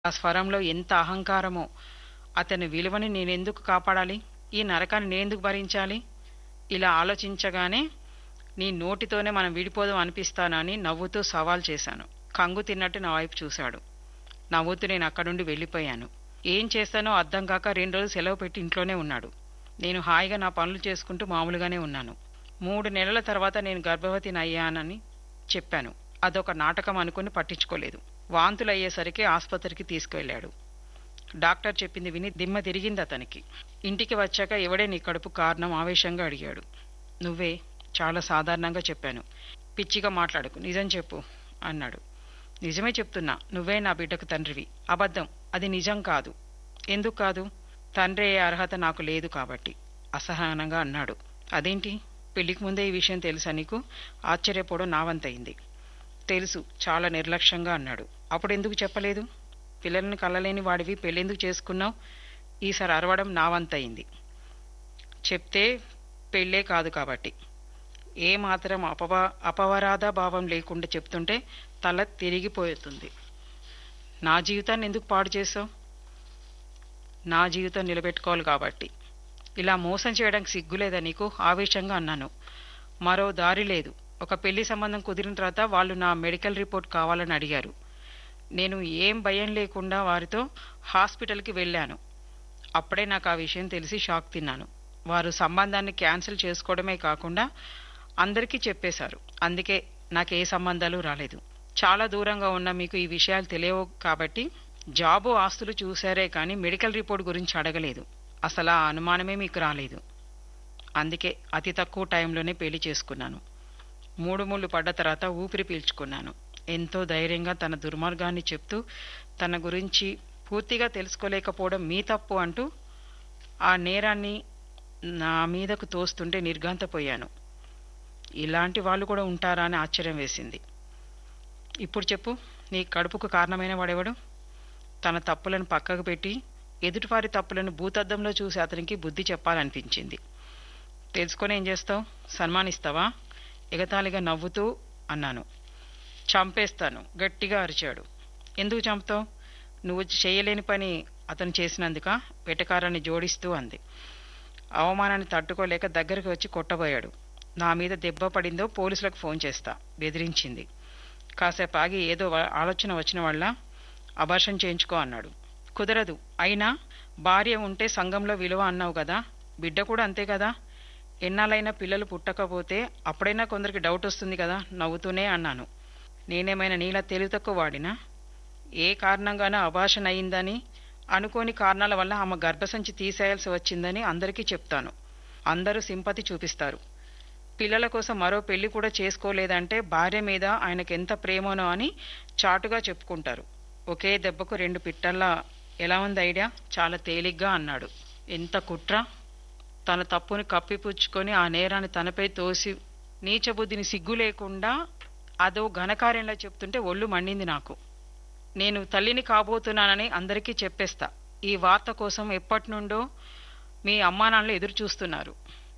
ఆ స్వరంలో ఎంత అహంకారమో అతని విలువని నేనెందుకు కాపాడాలి ఈ నరకాన్ని నేనెందుకు భరించాలి ఇలా ఆలోచించగానే నీ నోటితోనే మనం విడిపోదాం అనిపిస్తానని నవ్వుతూ సవాల్ చేశాను కంగు తిన్నట్టు నా వైపు చూశాడు నవ్వుతూ నేను అక్కడి నుండి వెళ్ళిపోయాను ఏం చేస్తానో అర్థం కాక రెండు రోజులు సెలవు పెట్టి ఇంట్లోనే ఉన్నాడు నేను హాయిగా నా పనులు చేసుకుంటూ మామూలుగానే ఉన్నాను మూడు నెలల తర్వాత నేను గర్భవతిని అయ్యానని చెప్పాను అదొక నాటకం అనుకుని పట్టించుకోలేదు వాంతులు అయ్యేసరికి ఆసుపత్రికి తీసుకువెళ్ళాడు డాక్టర్ చెప్పింది విని దిమ్మ తిరిగింది అతనికి ఇంటికి వచ్చాక ఎవడే నీ కడుపు కారణం ఆవేశంగా అడిగాడు నువ్వే చాలా సాధారణంగా చెప్పాను పిచ్చిగా మాట్లాడుకు నిజం చెప్పు అన్నాడు నిజమే చెప్తున్నా నువ్వే నా బిడ్డకు తండ్రివి అబద్ధం అది నిజం కాదు ఎందుకు కాదు తండ్రి అయ్యే అర్హత నాకు లేదు కాబట్టి అసహనంగా అన్నాడు అదేంటి పెళ్లికి ముందే ఈ విషయం తెలుసా నీకు ఆశ్చర్యపోవడం నావంతయింది తెలుసు చాలా నిర్లక్ష్యంగా అన్నాడు అప్పుడు ఎందుకు చెప్పలేదు పిల్లల్ని కళ్ళలేని వాడివి పెళ్ళెందుకు చేసుకున్నావు ఈసారి అరవడం నావంతయింది చెప్తే పెళ్ళే కాదు కాబట్టి ఏ మాత్రం అపవా అపవరాధ భావం లేకుండా చెప్తుంటే తల తిరిగిపోతుంది నా జీవితాన్ని ఎందుకు పాడు చేసావు నా జీవితం నిలబెట్టుకోవాలి కాబట్టి ఇలా మోసం చేయడానికి సిగ్గులేదా నీకు ఆవేశంగా అన్నాను మరో దారి లేదు ఒక పెళ్లి సంబంధం కుదిరిన తర్వాత వాళ్ళు నా మెడికల్ రిపోర్ట్ కావాలని అడిగారు నేను ఏం భయం లేకుండా వారితో హాస్పిటల్కి వెళ్ళాను అప్పుడే నాకు ఆ విషయం తెలిసి షాక్ తిన్నాను వారు సంబంధాన్ని క్యాన్సిల్ చేసుకోవడమే కాకుండా అందరికీ చెప్పేశారు అందుకే నాకు ఏ సంబంధాలు రాలేదు చాలా దూరంగా ఉన్న మీకు ఈ విషయాలు తెలియవు కాబట్టి జాబు ఆస్తులు చూశారే కానీ మెడికల్ రిపోర్ట్ గురించి అడగలేదు అసలు ఆ అనుమానమే మీకు రాలేదు అందుకే అతి తక్కువ టైంలోనే పెళ్లి చేసుకున్నాను మూడు ముళ్ళు పడ్డ తర్వాత ఊపిరి పీల్చుకున్నాను ఎంతో ధైర్యంగా తన దుర్మార్గాన్ని చెప్తూ తన గురించి పూర్తిగా తెలుసుకోలేకపోవడం మీ తప్పు అంటూ ఆ నేరాన్ని నా మీదకు తోస్తుంటే నిర్ఘాంతపోయాను ఇలాంటి వాళ్ళు కూడా ఉంటారా అని ఆశ్చర్యం వేసింది ఇప్పుడు చెప్పు నీ కడుపుకు కారణమైన వాడెవడు తన తప్పులను పక్కకు పెట్టి ఎదుటివారి తప్పులను భూతద్దంలో చూసి అతనికి బుద్ధి చెప్పాలనిపించింది తెలుసుకొని ఏం చేస్తావు సన్మానిస్తావా ఎగతాళిగా నవ్వుతూ అన్నాను చంపేస్తాను గట్టిగా అరిచాడు ఎందుకు చంపుతావు నువ్వు చేయలేని పని అతను చేసినందుక వెటకారాన్ని జోడిస్తూ అంది అవమానాన్ని తట్టుకోలేక దగ్గరికి వచ్చి కొట్టబోయాడు నా మీద దెబ్బ పడిందో పోలీసులకు ఫోన్ చేస్తా బెదిరించింది కాసేపు ఆగి ఏదో ఆలోచన వచ్చిన వల్ల అభర్షం చేయించుకో అన్నాడు కుదరదు అయినా భార్య ఉంటే సంఘంలో విలువ అన్నావు కదా బిడ్డ కూడా అంతే కదా ఎన్నాళ్ళైనా పిల్లలు పుట్టకపోతే అప్పుడైనా కొందరికి డౌట్ వస్తుంది కదా నవ్వుతూనే అన్నాను నేనేమైనా నీలా తెలివి తక్కువ వాడినా ఏ కారణంగానో అభాషణ అయిందని అనుకోని కారణాల వల్ల ఆమె గర్భసంచి తీసేయాల్సి వచ్చిందని అందరికీ చెప్తాను అందరూ సింపతి చూపిస్తారు పిల్లల కోసం మరో పెళ్లి కూడా చేసుకోలేదంటే భార్య మీద ఆయనకు ఎంత ప్రేమనో అని చాటుగా చెప్పుకుంటారు ఒకే దెబ్బకు రెండు పిట్టల్లా ఎలా ఉంది ఐడియా చాలా తేలిగ్గా అన్నాడు ఎంత కుట్ర తన తప్పుని కప్పిపుచ్చుకొని ఆ నేరాన్ని తనపై తోసి నీచబుద్ధిని సిగ్గు లేకుండా అదో ఘనకార్యంలో చెప్తుంటే ఒళ్ళు మండింది నాకు నేను తల్లిని కాబోతున్నానని అందరికీ చెప్పేస్తా ఈ వార్త కోసం ఎప్పటి నుండో మీ అమ్మానాన్నలు ఎదురు చూస్తున్నారు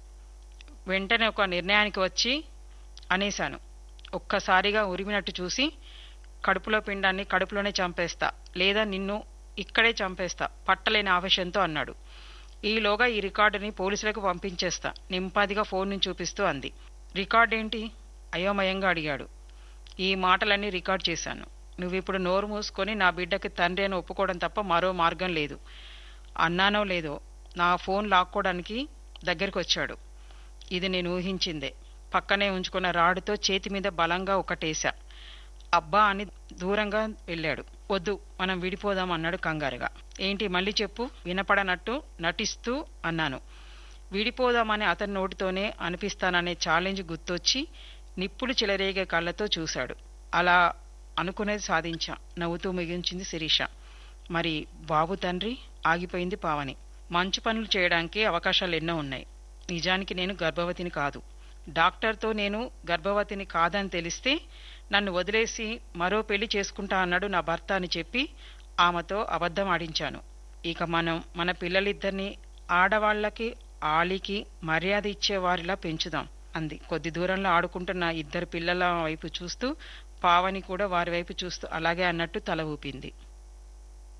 వెంటనే ఒక నిర్ణయానికి వచ్చి అనేశాను ఒక్కసారిగా ఉరిమినట్టు చూసి కడుపులో పిండాన్ని కడుపులోనే చంపేస్తా లేదా నిన్ను ఇక్కడే చంపేస్తా పట్టలేని ఆవేశంతో అన్నాడు ఈలోగా ఈ రికార్డుని పోలీసులకు పంపించేస్తా నింపాదిగా ఫోన్ చూపిస్తూ అంది రికార్డ్ ఏంటి అయోమయంగా అడిగాడు ఈ మాటలన్నీ రికార్డ్ చేశాను నువ్విప్పుడు నోరు మూసుకొని నా బిడ్డకి తండ్రి అని ఒప్పుకోవడం తప్ప మరో మార్గం లేదు అన్నానో లేదో నా ఫోన్ లాక్కోవడానికి దగ్గరికి వచ్చాడు ఇది నేను ఊహించిందే పక్కనే ఉంచుకున్న రాడుతో చేతి మీద బలంగా ఒకటేశా అబ్బా అని దూరంగా వెళ్ళాడు వద్దు మనం విడిపోదాం అన్నాడు కంగారుగా ఏంటి మళ్ళీ చెప్పు వినపడనట్టు నటిస్తూ అన్నాను విడిపోదామని అతని నోటితోనే అనిపిస్తాననే ఛాలెంజ్ గుర్తొచ్చి నిప్పులు చెలరేగే కళ్ళతో చూశాడు అలా అనుకునేది సాధించా నవ్వుతూ ముగించింది శిరీష మరి బాబు తండ్రి ఆగిపోయింది పావని మంచు పనులు చేయడానికి అవకాశాలు ఎన్నో ఉన్నాయి నిజానికి నేను గర్భవతిని కాదు డాక్టర్తో నేను గర్భవతిని కాదని తెలిస్తే నన్ను వదిలేసి మరో పెళ్లి చేసుకుంటా అన్నాడు నా భర్త అని చెప్పి ఆమెతో అబద్ధం ఆడించాను ఇక మనం మన పిల్లలిద్దరిని ఆడవాళ్లకి ఆలికి మర్యాద ఇచ్చేవారిలా పెంచుదాం అంది కొద్ది దూరంలో ఆడుకుంటున్న ఇద్దరు పిల్లల వైపు చూస్తూ పావని కూడా వారి వైపు చూస్తూ అలాగే అన్నట్టు తల ఊపింది